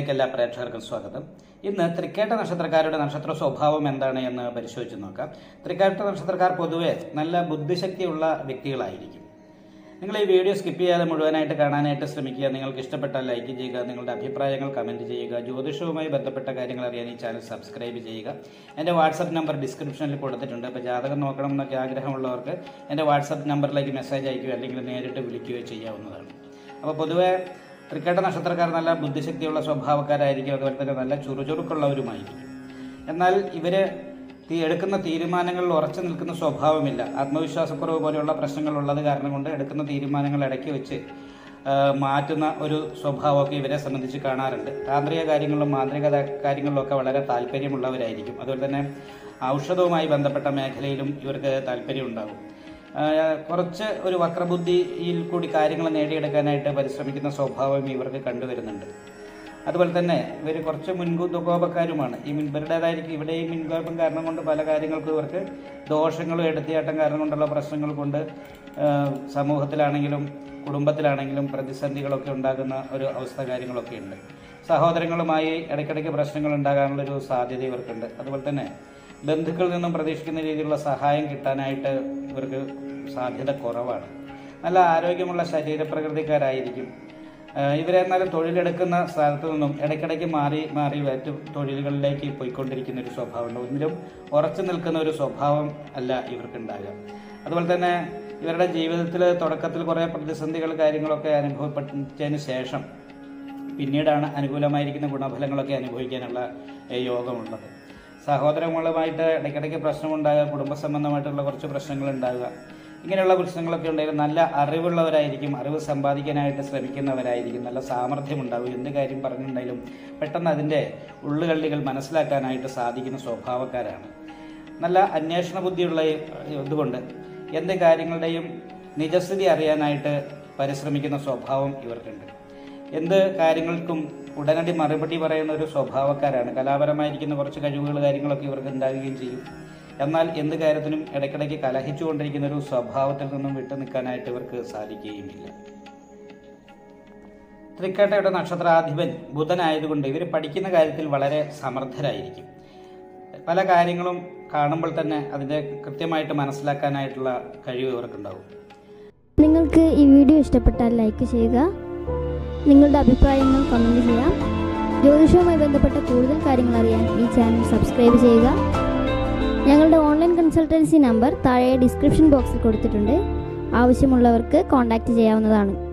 ചാനലിലേക്ക് എല്ലാ പ്രേക്ഷകർക്കും സ്വാഗതം ഇന്ന് തൃക്കേട്ട നക്ഷത്രക്കാരുടെ നക്ഷത്ര സ്വഭാവം എന്താണ് എന്ന് പരിശോധിച്ച് നോക്കാം തൃക്കേട്ട നക്ഷത്രക്കാർ പൊതുവെ നല്ല ബുദ്ധിശക്തിയുള്ള വ്യക്തികളായിരിക്കും നിങ്ങൾ ഈ വീഡിയോ സ്കിപ്പ് ചെയ്യാതെ മുഴുവനായിട്ട് കാണാനായിട്ട് ശ്രമിക്കുക നിങ്ങൾക്ക് ഇഷ്ടപ്പെട്ടാൽ ലൈക്ക് ചെയ്യുക നിങ്ങളുടെ അഭിപ്രായങ്ങൾ കമൻറ്റ് ചെയ്യുക ജ്യോതിഷവുമായി ബന്ധപ്പെട്ട കാര്യങ്ങൾ അറിയാൻ ഈ ചാനൽ സബ്സ്ക്രൈബ് ചെയ്യുക എൻ്റെ വാട്സപ്പ് നമ്പർ ഡിസ്ക്രിപ്ഷനിൽ കൊടുത്തിട്ടുണ്ട് അപ്പോൾ ജാതകം നോക്കണം എന്നൊക്കെ ആഗ്രഹമുള്ളവർക്ക് എൻ്റെ വാട്സപ്പ് നമ്പറിലേക്ക് മെസ്സേജ് അയക്കുകയോ അല്ലെങ്കിൽ നേരിട്ട് വിളിക്കുകയോ ചെയ്യാവുന്നതാണ് അപ്പോൾ പൊതുവെ തൃക്കേട്ട നക്ഷത്രക്കാർ നല്ല ബുദ്ധിശക്തിയുള്ള സ്വഭാവക്കാരായിരിക്കും അതുപോലെ തന്നെ നല്ല ചുറുചുറുക്കുള്ളവരുമായിരിക്കും എന്നാൽ ഇവര് തീ എടുക്കുന്ന തീരുമാനങ്ങളിൽ ഉറച്ചു നിൽക്കുന്ന സ്വഭാവമില്ല ആത്മവിശ്വാസക്കുറവ് പോലെയുള്ള പ്രശ്നങ്ങൾ ഉള്ളത് കാരണം കൊണ്ട് എടുക്കുന്ന തീരുമാനങ്ങൾ ഇടയ്ക്ക് വെച്ച് ആ, മാറ്റുന്ന ഒരു സ്വഭാവമൊക്കെ ഇവരെ സംബന്ധിച്ച് കാണാറുണ്ട് താന്ത്രിക കാര്യങ്ങളിലും മാന്ത്രിക ത- കാര്യങ്ങളിലും ഒക്കെ വളരെ താല്പര്യമുള്ളവരായിരിക്കും അതുപോലെ തന്നെ ഔഷധവുമായി ബന്ധപ്പെട്ട മേഖലയിലും ഇവർക്ക് താല്പര്യം ഉണ്ടാകും ആ, കുറച്ച് ഒരു വക്രബുദ്ധിയിൽ കൂടി കാര്യങ്ങൾ നേടിയെടുക്കാനായിട്ട് പരിശ്രമിക്കുന്ന സ്വഭാവം ഇവർക്ക് കണ്ടുവരുന്നുണ്ട് അതുപോലെ തന്നെ ഇവർ കുറച്ച് മുൻകൂതകോപക്കാരുമാണ് ഈ മുൻ- ഇവരുടേതായിരിക്കും ഇവിടെ ഈ മുൻകോപം കാരണം കൊണ്ട് പല കാര്യങ്ങൾക്കും ഇവർക്ക് ദോഷങ്ങളും എടുത്തിയാട്ടം കാരണം കൊണ്ടുള്ള പ്രശ്നങ്ങൾ കൊണ്ട് ആ, സമൂഹത്തിലാണെങ്കിലും കുടുംബത്തിലാണെങ്കിലും പ്രതിസന്ധികളൊക്കെ ഉണ്ടാകുന്ന ഒരു അവസ്ഥ കാര്യങ്ങളൊക്കെ ഉണ്ട് സഹോദരങ്ങളുമായി ഇടയ്ക്കിടയ്ക്ക് പ്രശ്നങ്ങൾ ഉണ്ടാകാനുള്ളൊരു സാധ്യത ഇവർക്കുണ്ട് അതുപോലെ തന്നെ ബന്ധുക്കളിൽ നിന്നും പ്രതീക്ഷിക്കുന്ന രീതിയിലുള്ള സഹായം കിട്ടാനായിട്ട് ഇവർക്ക് സാധ്യത കുറവാണ് നല്ല ആരോഗ്യമുള്ള ശരീരപ്രകൃതിക്കാരായിരിക്കും ആഹ് ഇവരെ എന്നാലും തൊഴിലെടുക്കുന്ന സ്ഥലത്തു നിന്നും ഇടയ്ക്കിടയ്ക്ക് മാറി മാറി മറ്റു തൊഴിലുകളിലേക്ക് പോയിക്കൊണ്ടിരിക്കുന്ന ഒരു സ്വഭാവമുണ്ട് ഒന്നിലും ഉറച്ചു നിൽക്കുന്ന ഒരു സ്വഭാവം അല്ല ഇവർക്കുണ്ടാകുക അതുപോലെ തന്നെ ഇവരുടെ ജീവിതത്തിൽ തുടക്കത്തിൽ കുറേ പ്രതിസന്ധികൾ കാര്യങ്ങളൊക്കെ അനുഭവപ്പെട്ടതിന് ശേഷം പിന്നീടാണ് അനുകൂലമായിരിക്കുന്ന ഗുണഫലങ്ങളൊക്കെ അനുഭവിക്കാനുള്ള ഏഹ്, യോഗമുള്ളത് സഹോദരങ്ങളുമായിട്ട് ഇടയ്ക്കിടയ്ക്ക് പ്രശ്നമുണ്ടാകുക കുടുംബ സംബന്ധമായിട്ടുള്ള കുറച്ച് പ്രശ്നങ്ങൾ ഉണ്ടാകുക ഇങ്ങനെയുള്ള പ്രശ്നങ്ങളൊക്കെ ഉണ്ടെങ്കിൽ നല്ല അറിവുള്ളവരായിരിക്കും അറിവ് സമ്പാദിക്കാനായിട്ട് ശ്രമിക്കുന്നവരായിരിക്കും നല്ല സാമർഥ്യം ഉണ്ടാകും എന്ത് കാര്യം പറഞ്ഞിട്ടുണ്ടെങ്കിലും പെട്ടെന്ന് അതിൻ്റെ ഉള്ളുകള്ളികൾ മനസ്സിലാക്കാനായിട്ട് സാധിക്കുന്ന സ്വഭാവക്കാരാണ് നല്ല അന്വേഷണ ബുദ്ധിയുള്ള ഇതുകൊണ്ട് എന്ത് കാര്യങ്ങളുടെയും നിജസ്ഥിതി അറിയാനായിട്ട് പരിശ്രമിക്കുന്ന സ്വഭാവം ഇവർക്കുണ്ട് എന്ത് കാര്യങ്ങൾക്കും ഉടനടി മറുപടി പറയുന്ന ഒരു സ്വഭാവക്കാരാണ് കലാപരമായിരിക്കുന്ന കുറച്ച് കഴിവുകൾ കാര്യങ്ങളൊക്കെ ഇവർക്ക് ഉണ്ടാവുകയും ചെയ്യും എന്നാൽ എന്ത് കാര്യത്തിനും ഇടയ്ക്കിടയ്ക്ക് കലഹിച്ചുകൊണ്ടിരിക്കുന്ന ഒരു സ്വഭാവത്തിൽ നിന്നും വിട്ടു നിൽക്കാനായിട്ട് ഇവർക്ക് സാധിക്കുകയുമില്ല തൃക്കേട്ടയുടെ നക്ഷത്രാധിപൻ ബുധനായതുകൊണ്ട് ഇവർ പഠിക്കുന്ന കാര്യത്തിൽ വളരെ സമർത്ഥരായിരിക്കും പല കാര്യങ്ങളും കാണുമ്പോൾ തന്നെ അതിൻ്റെ കൃത്യമായിട്ട് മനസ്സിലാക്കാനായിട്ടുള്ള കഴിവ് ഇവർക്കുണ്ടാവും നിങ്ങൾക്ക് ഈ വീഡിയോ ഇഷ്ടപ്പെട്ടാൽ ലൈക്ക് ചെയ്യുക നിങ്ങളുടെ അഭിപ്രായങ്ങൾ കമൻറ്റ് ചെയ്യാം ജ്യോതിഷവുമായി ബന്ധപ്പെട്ട കൂടുതൽ കാര്യങ്ങൾ അറിയാൻ ഈ ചാനൽ സബ്സ്ക്രൈബ് ചെയ്യുക ഞങ്ങളുടെ ഓൺലൈൻ കൺസൾട്ടൻസി നമ്പർ താഴെ ഡിസ്ക്രിപ്ഷൻ ബോക്സിൽ കൊടുത്തിട്ടുണ്ട് ആവശ്യമുള്ളവർക്ക് കോൺടാക്റ്റ് ചെയ്യാവുന്നതാണ്